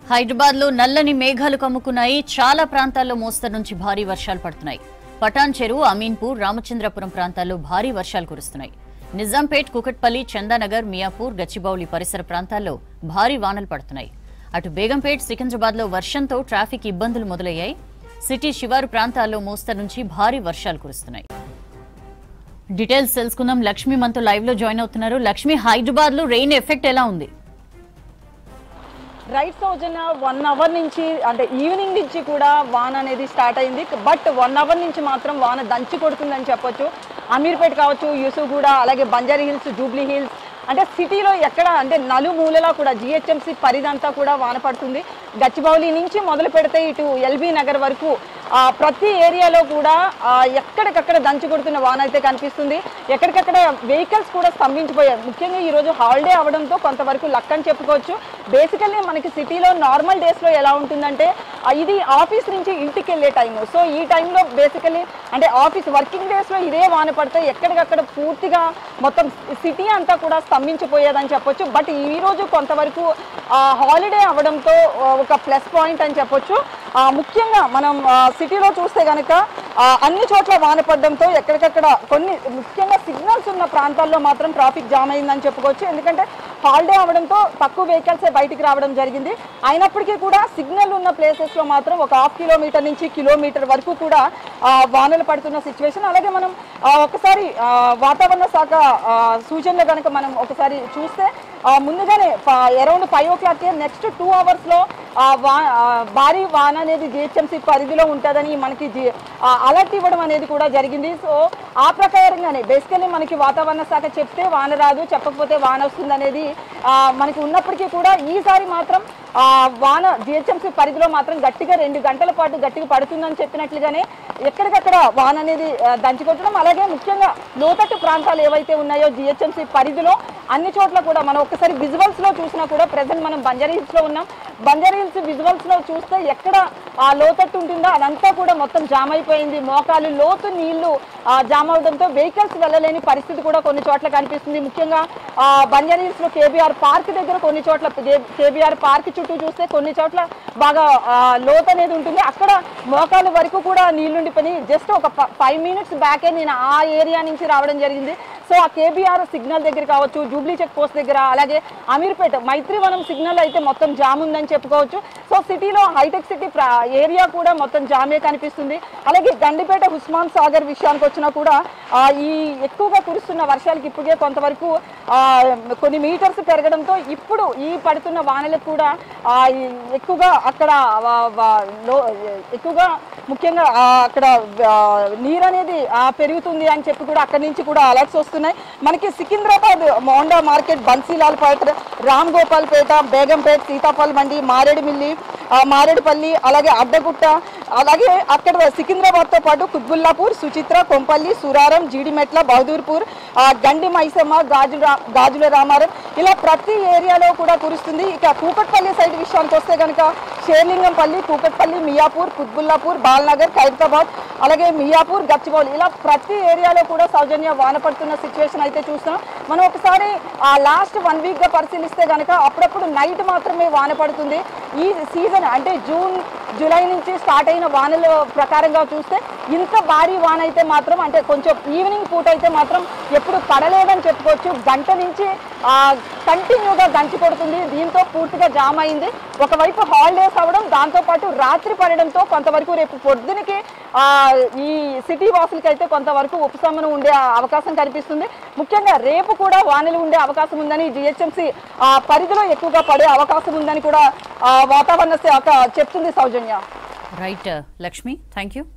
హైదరాబాద్ లో నల్లని మేఘాలు కమ్ముకున్నాయి చాలా ప్రాంతాల్లో మోస్తరు నుంచి భారీ వర్షాలు పడుతున్నాయి పటాన్ చెరువు అమీన్పూర్ రామచంద్రపురం ప్రాంతాల్లో భారీ వర్షాలు కురుస్తున్నాయి నిజాంపేట్ కుకట్పల్లి చందానగర్ మియాపూర్ గచ్చిబౌలి పరిసర ప్రాంతాల్లో భారీ వానలు పడుతున్నాయి అటు బేగంపేట్ సికింద్రాబాద్ లో వర్షంతో ట్రాఫిక్ ఇబ్బందులు మొదలయ్యాయి సిటీ శివారు ప్రాంతాల్లో మోస్తరు నుంచి భారీ వర్షాలు కురుస్తున్నాయి డీటెయిల్స్ తెలుసుకుందాం లక్ష్మి మనతో లైవ్ లో జాయిన్ అవుతున్నారు లక్ష్మి హైదరాబాద్ లో రెయిన్ ఎఫెక్ట్ ఎలా ఉంది రైట్ సౌజన్య వన్ అవర్ నుంచి అంటే ఈవినింగ్ నుంచి కూడా వాన అనేది స్టార్ట్ అయింది బట్ వన్ అవర్ నుంచి మాత్రం వాన దంచి కొడుతుందని చెప్పొచ్చు అమీర్పేట్ కావచ్చు యూసుగూడ అలాగే బంజారీ హిల్స్ జూబ్లీ హిల్స్ అంటే సిటీలో ఎక్కడ అంటే నలుమూలలా కూడా జిహెచ్ఎంసీ పరిధంతా కూడా వాన పడుతుంది గచ్చిబౌలి నుంచి మొదలు పెడితే ఇటు ఎల్బీ నగర్ వరకు ఆ, ప్రతి ఏరియాలో కూడా ఆ, ఎక్కడికక్కడ దంచి కొడుతున్న వాన అయితే కనిపిస్తుంది ఎక్కడికక్కడ వెహికల్స్ కూడా స్తంభించిపోయాయి ముఖ్యంగా ఈరోజు హాలిడే అవడంతో కొంతవరకు లక్ అని చెప్పుకోవచ్చు బేసికల్లీ మనకి సిటీలో నార్మల్ డేస్లో ఎలా ఉంటుందంటే ఆ, ఇది ఆఫీస్ నుంచి ఇంటికి వెళ్ళే టైము సో ఈ టైంలో బేసికల్లీ అంటే ఆఫీస్ వర్కింగ్ డేస్లో ఇదే వాన పడితే ఎక్కడికక్కడ పూర్తిగా మొత్తం సిటీ అంతా కూడా స్తంభించిపోయేదని చెప్పొచ్చు బట్ ఈ రోజు కొంతవరకు హాలిడే అవడంతో ఆ, ఒక ప్లస్ పాయింట్ అని చెప్పొచ్చు ఆ, ముఖ్యంగా మనం ఆ, సిటీలో చూస్తే కనుక అన్ని చోట్ల వాన పడడంతో ఎక్కడికక్కడ కొన్ని ముఖ్యంగా సిగ్నల్స్ ఉన్న ప్రాంతాల్లో మాత్రం ట్రాఫిక్ జామ్ అయిందని చెప్పుకోవచ్చు ఎందుకంటే హాలిడే అవడంతో తక్కువ వెహికల్సే బయటికి రావడం జరిగింది అయినప్పటికీ కూడా సిగ్నల్ ఉన్న ప్లేసెస్లో మాత్రం ఒక హాఫ్ కిలోమీటర్ నుంచి కిలోమీటర్ వరకు కూడా ఆ, వానలు పడుతున్న సిచ్యువేషన్ అలాగే మనం ఆ, ఒకసారి ఆ, వాతావరణ శాఖ ఆ, సూచనలు కనుక మనం ఒకసారి చూస్తే ఆ, ముందుగానే అరౌండ్ ఫైవ్ ఓ క్లాక్కి నెక్స్ట్ టూ అవర్స్లో భారీ వాన అనేది జిహెచ్ఎంసీ పరిధిలో ఉంటుందని మనకి జి అలర్ట్ ఇవ్వడం అనేది కూడా జరిగింది సో ఆ ప్రకారంగానే బేసికలీ మనకి వాతావరణ శాఖ చెప్తే వాన రాదు చెప్పకపోతే వాన వస్తుంది అనేది ఆ, మనకి ఉన్నప్పటికీ కూడా ఈసారి మాత్రం ఆ, వాన జిహెచ్ఎంసీ పరిధిలో మాత్రం గట్టిగా రెండు గంటల పాటు గట్టిగా పడుతుందని చెప్పినట్లుగానే ఎక్కడికక్కడ వాన అనేది ఆ, దంచికొట్టడం అలాగే ముఖ్యంగా లోతట్టు ప్రాంతాలు ఏవైతే ఉన్నాయో జిహెచ్ఎంసీ పరిధిలో అన్ని చోట్ల కూడా మనం ఒకసారి విజువల్స్ లో చూసినా కూడా ప్రెసెంట్ మనం బంజారా హిల్స్ లో ఉన్నాం బంజారా హిల్స్ విజువల్స్ లో చూస్తే ఎక్కడ ఆ లోతట్టు ఉంటుందో అదంతా కూడా మొత్తం జామ్ అయిపోయింది మోకాలు లోతు నీళ్లు ఆ, జామ్ అవడంతో వెహికల్స్ వెళ్ళలేని పరిస్థితి కూడా కొన్ని చోట్ల కనిపిస్తుంది ముఖ్యంగా ఆ, బంజారా హిల్స్ లో కేబీఆర్ పార్క్ దగ్గర కొన్ని చోట్ల కేబీఆర్ పార్క్ చుట్టూ చూస్తే కొన్ని చోట్ల బాగా ఆ, లోతు అనేది ఉంటుంది అక్కడ మోకాలు వరకు కూడా నీళ్లుండిపోయి జస్ట్ ఒక ఫైవ్ మినిట్స్ బ్యాకే నేను ఆ ఏరియా నుంచి రావడం జరిగింది సో ఆ కేబీఆర్ సిగ్నల్ దగ్గర కావచ్చు జూబ్లీ చెక్ పోస్ట్ దగ్గర అలాగే అమీర్పేట మైత్రివనం సిగ్నల్ అయితే మొత్తం జామ్ ఉందని చెప్పుకోవచ్చు సో సిటీలో హైటెక్ సిటీ ప్రా- ఏరియా కూడా మొత్తం జామే కనిపిస్తుంది అలాగే గండిపేట ఉస్మాన్ సాగర్ విషయానికి వచ్చినా కూడా ఆ, ఈ ఎక్కువగా కురుస్తున్న వర్షాలకి ఇప్పుడే కొంతవరకు ఆ, కొన్ని మీటర్స్ పెరగడంతో ఇప్పుడు ఈ పడుతున్న వానలకు కూడా ఆ, ఈ ఎక్కువగా అక్కడ వా- వా- లో ఎక్కువగా ముఖ్యంగా ఆ, అక్కడ ఆ, నీరు అనేది ఆ, పెరుగుతుంది అని చెప్పి కూడా అక్కడి నుంచి కూడా అలర్ట్స్ వస్తున్నాయి మనకి సికింద్రాబాద్ మోండా మార్కెట్ బన్సీలాల్పేట రామ్ గోపాల్పేట బేగంపేట సీతాఫల్ మండి మారేడుమిల్లి ఆ, మారేడుపల్లి అలాగే అడ్డగుట్ట అలాగే అక్కడ సికింద్రాబాద్తో పాటు కుత్బుల్లాపూర్ సుచిత్ర కొంపల్లి సురారం జీడిమెట్ల బహదూర్పూర్ ఆ, గండి మైసమ్మ గాజుల రా- గాజుల రామారం ఇలా ప్రతి ఏరియాలో కూడా కురుస్తుంది ఇక కూకట్పల్లి సైడ్ విషయానికి వస్తే కనుక షేర్లింగంపల్లి కూకట్పల్లి మియాపూర్ కుత్బుల్లాపూర్ బాల్నగర్ ఖైరతాబాద్ అలాగే మియాపూర్ గచ్చిబౌలి ఇలా ప్రతి ఏరియాలో కూడా సౌజన్య వాన పడుతున్న సిచ్యువేషన్ అయితే చూస్తున్నాం మనం ఒకసారి ఆ లాస్ట్ వన్ వీక్గా పరిశీలిస్తే కనుక అప్పుడప్పుడు నైట్ మాత్రమే వాన పడుతుంది ఈ సీజన్ అంటే జూన్ జూలై నుంచి స్టార్ట్ అయిన వానల ప్రకారంగా చూస్తే ఇంత భారీ వాన అయితే మాత్రం అంటే కొంచెం ఈవినింగ్ పూట అయితే మాత్రం ఎప్పుడు పడలేదని చెప్పుకోవచ్చు గంట నుంచి కంటిన్యూగా దంచి కొడుతుంది దీంతో పూర్తిగా జామ్ అయింది ఒకవైపు హాలిడేస్ అవ్వడం దాంతోపాటు రాత్రి పడడంతో కొంతవరకు రేపు పొద్దునకి ఆ, ఈ సిటీ వాసులకి అయితే కొంతవరకు ఉపశమనం ఉండే అవకాశం కనిపిస్తుంది ముఖ్యంగా రేపు కూడా వానలు ఉండే అవకాశం ఉందని జిహెచ్ఎంసీ పరిధిలో ఎక్కువగా పడే అవకాశం ఉందని కూడా ఆ, వాతావరణ శాఖ చెప్తుంది Soujanya right Lakshmi thank you